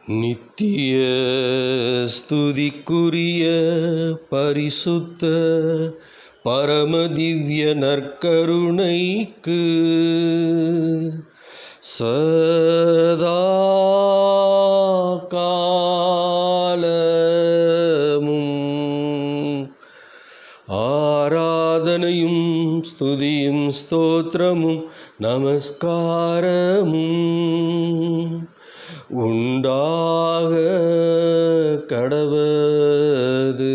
நித்திய ஸ்துதிக்குரிய பரிசுத்த பரமதிவ்ய நற்கருணைக்கு சதா காலமும் ஆராதனையும் ஸ்துதியும் ஸ்தோத்திரமும் நமஸ்காரமும் உண்டாக கடவது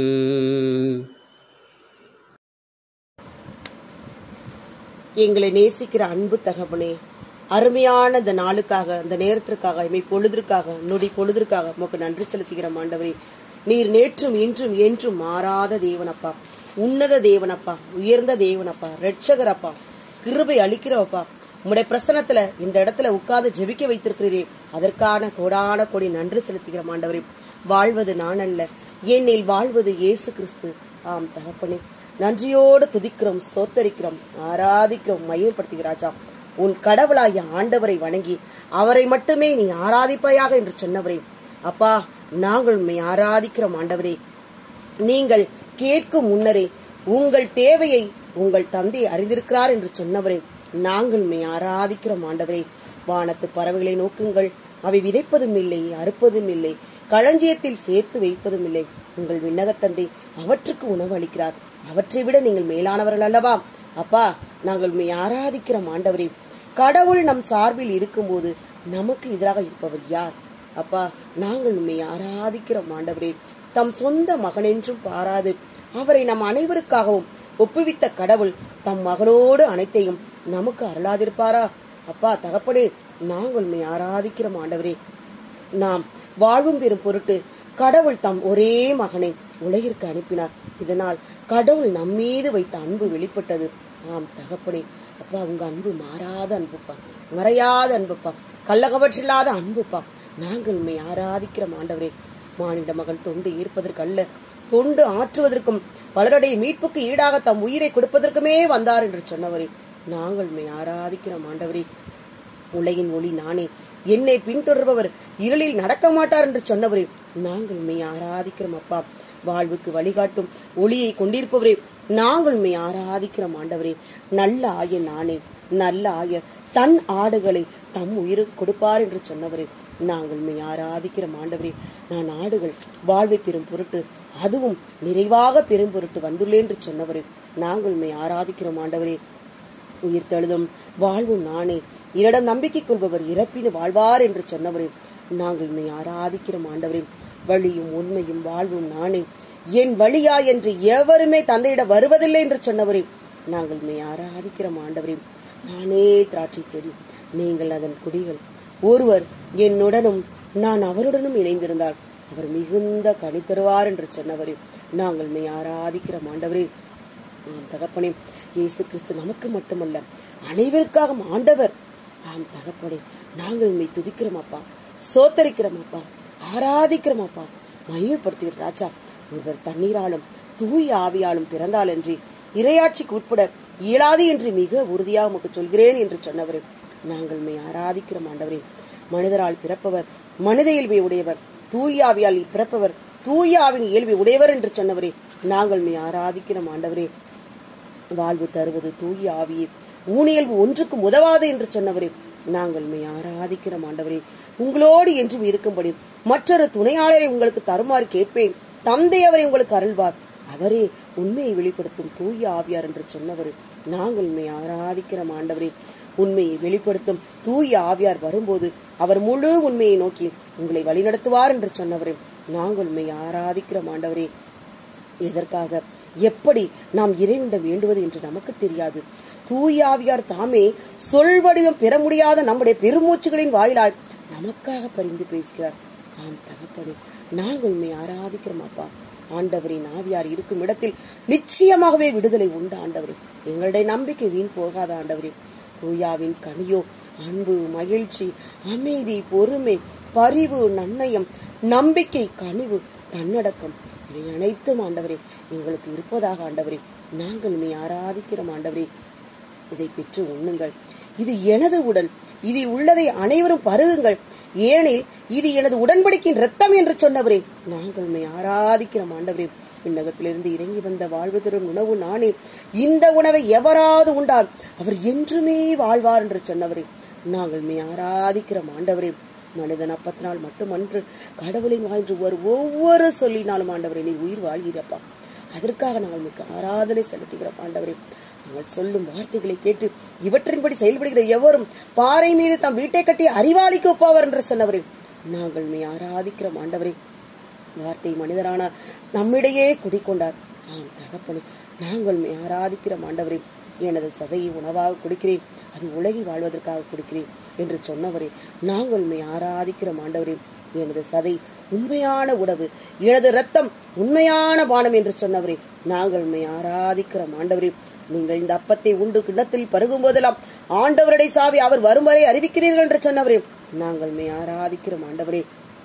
எங்களை நேசிக்கிற அன்பு தகவனே அருமையான இந்த நாளுக்காக இந்த நேரத்திற்காக இமை பொழுதிற்காக நொடி பொழுதிற்காக உமக்கு நன்றி செலுத்துகிற ஆண்டவரே நீர் நேற்றும் இன்றும் என்றும் மாறாத தேவனப்பா உன்னத தேவனப்பா உயர்ந்த தேவனப்பா ரட்சகரப்பா கிருபை அளிக்கிறவப்பா உம்முடைய பிரசனத்துல இந்த இடத்துல உட்கார்ந்து ஜெபிக்க வைத்திருக்கிறீரே அதற்கான கோடான கோடி நன்றி செலுத்துகிற ஆண்டவரே வாழ்வது நான் அல்ல என்னில் வாழ்வது இயேசு கிறிஸ்து ஆம் தகப்பனே நன்றியோடு துதிக்கிறோம் ஸ்தோத்தரிக்கிறோம் ஆராதிக்கிறோம் மையப்படுத்துகிற ராஜா உன் கடவுளாகிய ஆண்டவரை வணங்கி அவரை மட்டுமே நீ ஆராதிப்பாயாக என்று சொன்னவரே அப்பா நாங்கள் உண்மை ஆராதிக்கிறோம் ஆண்டவரே நீங்கள் கேட்கும் முன்னரே உங்கள் தேவையை உங்கள் தந்தை அறிந்திருக்கிறார் என்று சொன்னவரே நாங்கள் உண்மை ஆராதிக்கிறோம் ஆண்டவரே வானத்து பறவைகளை நோக்குங்கள் அவை விதைப்பதும் இல்லை அறுப்பதும் இல்லை களஞ்சியத்தில் சேர்த்து வைப்பதும் இல்லை உங்கள் விண்ணகத் தந்தை அவற்றுக்கு உணவு அளிக்கிறார் அவற்றை விட நீங்கள் மேலானவர்கள் அல்லவா அப்பா நாங்கள் உண்மை ஆராதிக்கிறோம் ஆண்டவரே கடவுள் நம் சார்பில் இருக்கும்போது நமக்கு எதிராக இருப்பவர் யார் அப்பா நாங்கள் உண்மை ஆராதிக்கிறோம் ஆண்டவரே தம் சொந்த மகனென்றும் பாராது அவரை நம் அனைவருக்காகவும் ஒப்புவித்த கடவுள் தம் மகனோடு அனைத்தையும் நமக்கு அருளாதிருப்பாரா அப்பா தகப்பனே நாங்கள் உண்மை ஆராதிக்கிறோம் ஆண்டவரே நாம் வாழ்வும் பெறும் பொருட்டு கடவுள் தம் ஒரே மகனை உலகிற்கு அனுப்பினார் இதனால் கடவுள் நம்மீது வைத்த அன்பு வெளிப்பட்டது ஆம் தகப்பனே அப்பா உங்க அன்பு மாறாத அன்புப்பா மறையாத அன்புப்பா கள்ளகவற்றில்லாத அன்புப்பா நாங்கள் உண்மை ஆராதிக்கிற ஆண்டவரே மானிட மகன் தொண்டு ஈர்ப்பதற்கு அல்ல தொண்டு ஆற்றுவதற்கும் பலருடைய மீட்புக்கு ஈடாக தம் உயிரை கொடுப்பதற்குமே வந்தார் என்று சொன்னவரே நாங்கள் உண்மை ஆராதிக்கிற ஆண்டவரே உலகின் ஒளி நானே என்னை பின்தொடர்பவர் இருளில் நடக்க மாட்டார் என்று சொன்னவரே நாங்கள் உண்மை ஆராதிக்கிறோம் அப்பா வாழ்வுக்கு வழிகாட்டும் ஒளியை கொண்டிருப்பவரே நாங்கள் உண்மை ஆராதிக்கிறோம் ஆண்டவரே நல்ல ஆயர் நானே நல்ல ஆயர் தன் ஆடுகளை தம் உயிருக்கு கொடுப்பார் என்று சொன்னவரே நாங்கள் உண்மை ஆராதிக்கிற ஆண்டவரே நான் ஆடுகள் வாழ்வை பெறும் பொருட்டு அதுவும் நிறைவாக பெறும் பொருட்டு வந்துள்ளேன் என்று சொன்னவரே நாங்கள் உண்மை ஆராதிக்கிறோம் ஆண்டவரே உயிர் தழுதும் வாழ்வும் நானே என்னிடம் நம்பிக்கை கொள்பவர் இறப்பினு வாழ்வார் என்று சொன்னவரே நாங்கள் உண்மை ஆராதிக்கிறோம் ஆண்டவரே வழியும் உண்மையும் வாழ்வும் நானே என் வழியா என்று எவருமே தந்தையிடம் வருவதில்லை என்று சொன்னவரே நாங்கள் உண்மை ஆராதிக்கிறோம் ஆண்டவரே நானே திராட்சை செடி நீங்கள் அதன் குடிகள் ஒருவர் என்னுடனும் நான் அவருடனும் இணைந்திருந்தால் அவர் மிகுந்த கனி தருவார் என்று சொன்னவரே நாங்கள் மெய் ஆராதிக்கிற ஆண்டவரே ஆம் தகப்பனே இயேசு கிறிஸ்து நமக்கு மட்டுமல்ல அனைவருக்காக ஆண்டவர் ஆம் தகப்பனே நாங்கள் உண்மை துதிக்கிறோம் அப்பா சோத்தரிக்கிறோம் அப்பா ஆராதிக்கிறோம் அப்பா மையப்படுத்துகிற ராஜா ஒருவர் தண்ணீராலும் தூய ஆவியாலும் பிறந்தால் என்று இரையாட்சிக்கு உட்பட இயலாது என்று மிக உறுதியாக உமக்கு சொல்கிறேன் என்று சொன்னவரே நாங்கள் மெய் ஆராதிக்கிறோம் ஆண்டவரே மனிதரால் பிறப்பவர் மனித இயல்பை உடையவர் தூய ஆவியால் பிறப்பவர் தூய ஆவின் இயல்பை உடையவர் என்று சொன்னவரே நாங்கள் மெய் ஆராதிக்கிறோம் ஆண்டவரே வாழ்வு தருவது தூய ஆவியே ஊனியல்பு ஒன்றுக்கும் உதவாது என்று சொன்னவரே நாங்கள் மெய் ஆராதிக்கிறோம் ஆண்டவரே உங்களோடு என்றும் இருக்கும்படி மற்றொரு துணையாளரை உங்களுக்கு தருமாறு கேட்பேன் தந்தை அவரை உங்களுக்கு அருள்வார் அவரே உண்மையை வெளிப்படுத்தும் தூய ஆவியார் என்று சொன்னவர் நாங்கள் உண்மை ஆராதிக்கிறோம் ஆண்டவரே உண்மையை வெளிப்படுத்தும் தூய ஆவியார் வரும்போது அவர் முழு உண்மையை நோக்கி உங்களை வழிநடத்துவார் என்று சொன்னவரே நாங்கள் உண்மை ஆராதிக்கிறோம் ஆண்டவரே எதற்காக எப்படி நாம் இறைவனிடம் வேண்டுவது என்று நமக்கு தெரியாது தூயாவியார் தாமே சொல் வடிவம் பெற முடியாத நம்முடைய பெருமூச்சுகளின் வாயிலாய் நமக்காக பரிந்து பேசுகிறார் ஆம் தகப்பனே நாங்கள் உண்மை ஆராதிக்கிறோம் அப்பா ஆண்டவரின் ஆவியார் இருக்கும் இடத்தில் நிச்சயமாகவே விடுதலை உண்டு ஆண்டவரே எங்களுடைய நம்பிக்கை வீண் போகாத ஆண்டவரே தூயாவின் கனியோ அன்பு மகிழ்ச்சி அமைதி பொறுமை பரிவு நன்னயம் நம்பிக்கை கனிவு தன்னடக்கம் இவை அனைத்தும் ஆண்டவரே எங்களுக்கு இருப்பதாக ஆண்டவரே நாங்கள் உண்மை ஆராதிக்கிறோம் ஆண்டவரே இதை பெற்று உண்ணுங்கள் இது எனது உடல் இதில் உள்ளதை அனைவரும் பருகுங்கள் ஏனெனில் இது எனது உடன்படிக்கையின் ரத்தம் என்று சொன்னவரே நாங்கள் உம்மை ஆராதிக்கிறோம் ஆண்டவரே விண்ணகத்திலிருந்து இறங்கி வந்த வாழ்வு தரும் உணவு நானே இந்த உணவை எவராது உண்டால் அவர் என்றுமே வாழ்வார் என்று சொன்னவரே நாங்கள் உம்மை ஆராதிக்கிறோம் ஆண்டவரே மனிதன் அப்பத்தினால் மட்டுமன்று கடவுளின் வாழ்ந்து ஒரு ஒவ்வொரு சொல்லினாலும் ஆண்டவரே நீ உயிர் வாழ்கிறப்பா அதற்காக நாங்கள் மிக்க ஆராதனை செலுத்துகிறோம் ஆண்டவரே நாங்கள் சொல்லும் வார்த்தைகளை கேட்டு இவற்றின்படி செயல்படுகிற எவரும் பாறை மீது தம் வீட்டை கட்டி அறிவாளிக்கு ஒப்பாவர் என்று சொன்னவரே நாங்கள் மே ஆராதிக்கிறோம் ஆண்டவரே வார்த்தை மனிதரானார் நம்மிடையே குடிக்கொண்டார் ஆம் தகப்பனே நாங்கள் மே ஆராதிக்கிற ஆண்டவரே எனது சதையை உணவாக கொடுக்கிறேன் அது உலகில் வாழ்வதற்காக கொடுக்கிறேன் என்று சொன்னவரே நாங்கள் மே ஆராதிக்கிற ஆண்டவரே எனது சதை உண்மையான உணவு எனது ரத்தம் உண்மையான பானம் என்று சொன்னவரே நாங்கள் மே ஆராதிக்கிற ஆண்டவரே நீங்கள் இந்த அப்பத்தை உண்டு கிண்ணத்தில் பருகும் போதெல்லாம் ஆண்டவருடைய சாவி அவர் வரும் வரை அறிவிக்கிறீர்கள் என்று சொன்னவரே நாங்கள் மே ஆராதிக்கிற ஆண்டவரே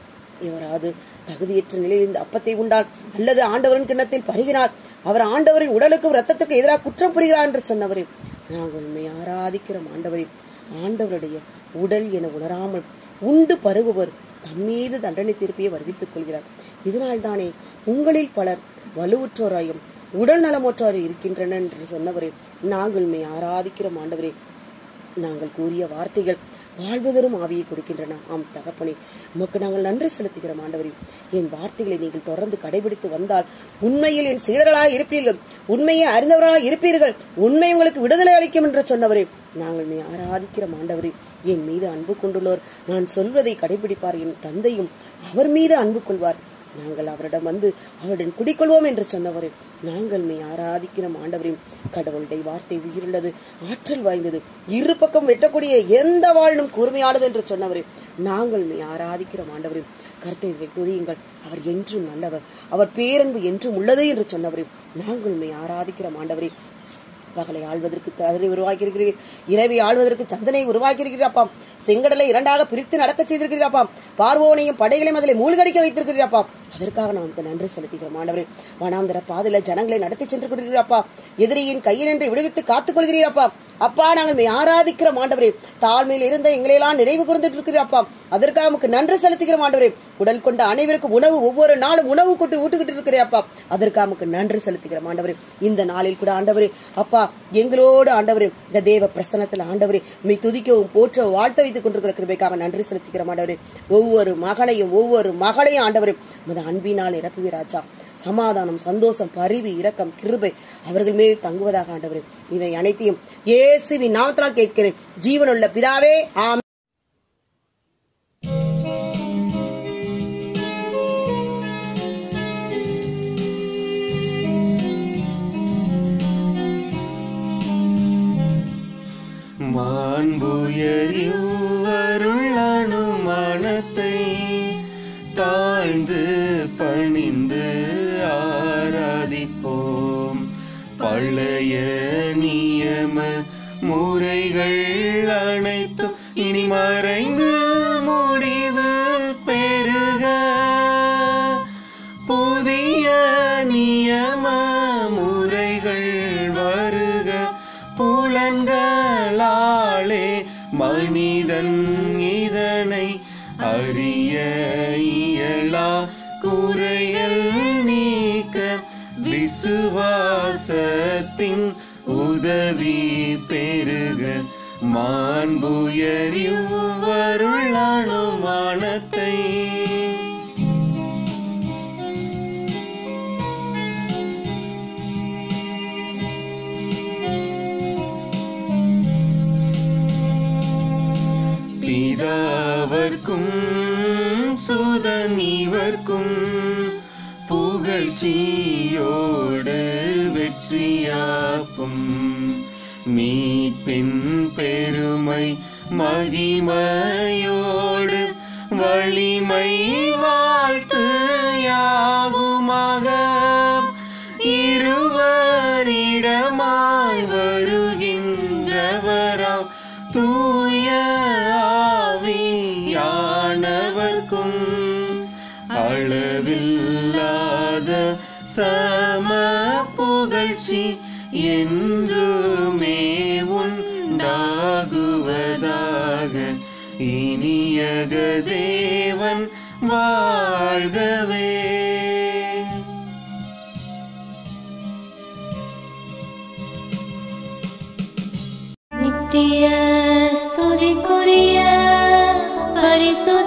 இவராது தகுதியற்ற நிலையில் இந்த அப்பத்தை உண்டால் அல்லது ஆண்டவரின் கிண்ணத்தில் பருகினால் அவர் ஆண்டவரின் உடலுக்கும் ரத்தத்துக்கு எதிராக குற்றம் புரிகிறார் என்று சொன்னவரே நாங்கள் உண்மை ஆராதிக்கிறோம் ஆண்டவரே ஆண்டவருடைய உடல் என உணராமல் உண்டு பருகுவர் தம்மீது தண்டனை தீர்ப்பையை வருவித்துக் கொள்கிறார் இதனால் தானே உங்களில் பலர் வலுவுற்றோராயும் உடல் நலமற்றோர் இருக்கின்றனர் என்று சொன்னவரே நாங்கள் உண்மை ஆராதிக்கிறோம் ஆண்டவரே நாங்கள் கூறிய வார்த்தைகள் வாழ்வதரும் ஆவியை கொடுக்கின்றன ஆம் தகப்பனே உமக்கு நாங்கள் நன்றி செலுத்துகிறோம் ஆண்டவரே என் வார்த்தைகளை நீங்கள் தொடர்ந்து கடைபிடித்து வந்தால் உண்மையில் என் சீடர்களாக இருப்பீர்கள் உண்மையை அறிந்தவர்களாக இருப்பீர்கள் உண்மை உங்களுக்கு விடுதலை அளிக்கும் என்று சொன்னவரே நாங்கள் மே ஆராதிக்கிறோம் ஆண்டவரே என் மீது அன்பு கொண்டுள்ளோர் நான் சொல்வதை கடைபிடிப்பார் என் தந்தையும் அவர் மீது அன்பு கொள்வார் நாங்கள் அவரிடம் வந்து அவருடன் குடிக்கொள்வோம் என்று சொன்னவரே நாங்கள் மே ஆராதிக்கிறோம் ஆண்டவரையும் கடவுளுடைய வார்த்தை உயிருள்ளது ஆற்றல் வாய்ந்தது இரு பக்கம் வெட்டக்கூடிய எந்த வாழினும் கூர்மையானது என்று சொன்னவரே நாங்கள் மே ஆராதிக்கிறோம் ஆண்டவரையும் கருத்தை துதியுங்கள் அவர் என்றும் நல்லவர் அவர் பேரன்பு என்றும் உள்ளது என்று சொன்னவரே நாங்கள் மே ஆராதிக்கிறோம் ஆண்டவரே பகலை ஆள்வதற்கு கதிரை உருவாக்கியிருக்கிறீர்கள் இரவை ஆள்வதற்கு சந்தனை உருவாக்கியிருக்கிறாப்பாம் செங்கடலை இரண்டாக பிரித்து நடக்க செய்திருக்கிறாப்பாம் பார்வோனையும் படைகளையும் அதில் மூழ்கடிக்க வைத்திருக்கிறாப்பாம் அதற்காக நமக்கு நன்றி செலுத்துகிறோம் ஆண்டவரே வனாந்தர பாதையில ஜனங்களை நடத்தி சென்று கொண்டிருக்கிறாப்பா எதிரியின் கையில் நின்று விடுவித்து காத்துக் கொள்கிறீராப்பா அப்பா நாங்கள் மே ஆராதிக்கிற ஆண்டவரே தாழ்மையில் இருந்த எங்களையெல்லாம் நினைவு கூர்ந்துட்டு இருக்கிறாப்பா அதற்காக நமக்கு நன்றி செலுத்துகிறோம் ஆண்டவரே உடல் கொண்ட அனைவருக்கும் உணவு ஒவ்வொரு நாளும் உணவு கொண்டு ஊட்டுக்கிட்டு இருக்கிறாப்பா அதற்காக நமக்கு நன்றி செலுத்துகிறோம் ஆண்டவரே இந்த நாளில் கூட ஆண்டவரே அப்பா எங்களோடு ஆண்டவரே இந்த தேவ பிரசனத்தில் ஆண்டவரே உண்மை துதிக்கவும் போற்றவும் வாழ்த்த வைத்துக் கொண்டிருக்கிற கிருபைக்காக நன்றி செலுத்துகிறோம் ஆண்டவரே ஒவ்வொரு மகனையும் ஒவ்வொரு மகளையும் ஆண்டவரே உமது அன்பினால் நிரப்புவி ராஜா சமாதானம் சந்தோஷம் பரிவு இரக்கம் கிருபை அவர்கள் மேல் தங்குவதாக ஆண்டவரே இவை அனைத்தையும் இயேசுவின் நாமத்தினால் கேட்கிறேன் ஜீவனுள்ள பிதாவே ஆம் மாண்புயரிவருள் அனுமானத்தை தாழ்ந்து பணிந்து ஆராதிப்போம் பழைய நியம முறைகள் அனைத்தும் இனி மறைந்து முடிவு பெறுக புதிய நியம முறைகள் வருக புலன்களாலே மனிதன் இதனை அறிய இயலா குறைகள் நீக்க விசுவாசத்தின் உதவி பெருக மாண்புயரிவருள் அனுமானத்தை பிதாவர்க்கும் சுதன் இவர்க்கும் புகழ்ச்சியோடு வெற்றியாக்கும் மீட்பின் பெருமை மகிமையோடு வலிமை வாழ்த்து யாவுமாக இருவரிடமாய் வருகின்றவராம் தூய ஆவியானவர்க்கும் அளவில்லாத சம புகழ்ச்சி என்றுமே உண்டாகுவதாக வினியக தேவன் வாழ்கவே நித்திய ஸ்துதிக்குரிய பரிசு